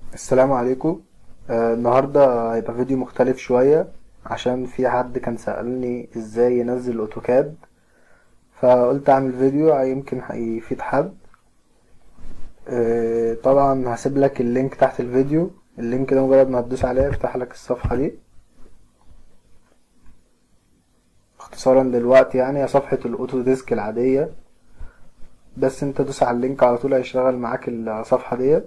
السلام عليكم آه النهاردة هيبقى فيديو مختلف شوية عشان في حد كان سألني ازاي ينزل اوتوكاد فقلت اعمل فيديو يمكن يفيد حد آه طبعا هسيب لك اللينك تحت الفيديو اللينك ده مجرد ما تدوس عليه يفتح لك الصفحة دي اختصارا دلوقتي يعني هي صفحة الاوتو ديسك العادية بس انت دوس على اللينك على طول هيشتغل معاك الصفحة ديت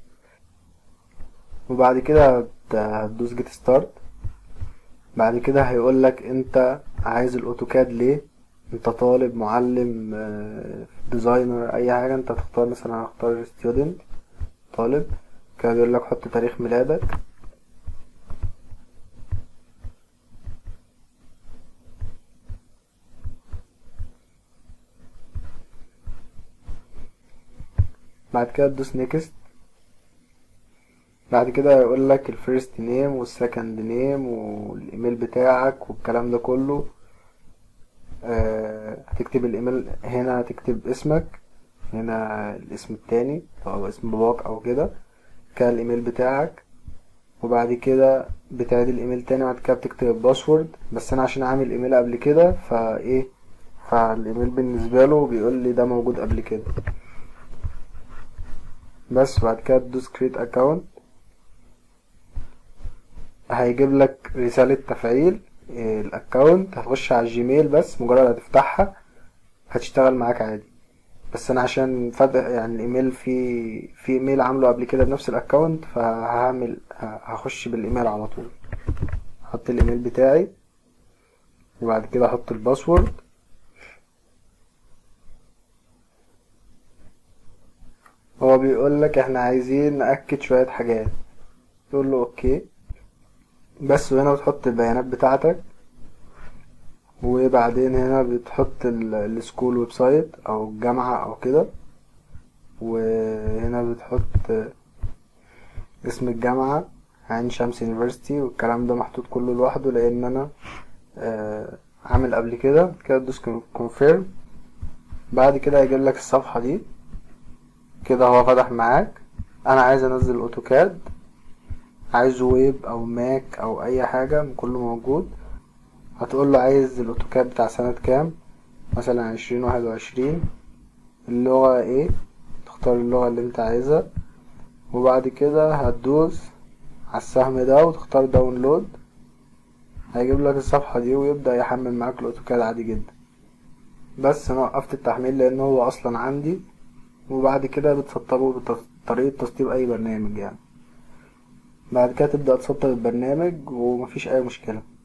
وبعد كده هتدوس جيت ستارت بعد كده هيقول لك انت عايز الاوتوكاد ليه انت طالب معلم ديزاينر اي حاجه انت تختار مثلا هختار ستودنت طالب كده بيقول لك حط تاريخ ميلادك بعد كده تدوس نيكست بعد كده هيقول لك الفيرست نيم والسكند نيم والايميل بتاعك والكلام ده كله أه هتكتب الايميل هنا هتكتب اسمك هنا الاسم التاني او اسم باباك او كده كده الايميل بتاعك وبعد كده بتعيد الايميل تاني بعد كده بتكتب الباسورد بس انا عشان عامل ايميل قبل كده فايه فالايميل بالنسبه له بيقول لي ده موجود قبل كده بس بعد كده تدوس create account هيجيب لك رسالة تفعيل الاكونت هتخش على الجيميل بس مجرد هتفتحها هتشتغل معاك عادي بس انا عشان فتح يعني الايميل في في ايميل عامله قبل كده بنفس الاكونت فهعمل هخش بالايميل على طول احط الايميل بتاعي وبعد كده احط الباسورد هو بيقول لك احنا عايزين ناكد شويه حاجات تقول له اوكي بس وهنا بتحط البيانات بتاعتك وبعدين هنا بتحط السكول ويب سايت او الجامعة او كده وهنا بتحط اسم الجامعة عين شمس يونيفرسيتي والكلام ده محطوط كله لوحده لان انا آه عامل قبل كده كده تدوس كونفيرم بعد كده هيجيب لك الصفحة دي كده هو فتح معاك انا عايز انزل اوتوكاد عايزه ويب او ماك او اي حاجة كله موجود هتقول له عايز الاوتوكاد بتاع سنة كام مثلا عشرين واحد وعشرين اللغة ايه تختار اللغة اللي انت عايزها وبعد كده هتدوس على السهم ده وتختار داونلود هيجيب لك الصفحة دي ويبدأ يحمل معاك الاوتوكاد عادي جدا بس انا وقفت التحميل لان هو اصلا عندي وبعد كده بتسطبه بطريقة تسطيب اي برنامج يعني بعد كده تبدأ تسطب البرنامج ومفيش أي مشكلة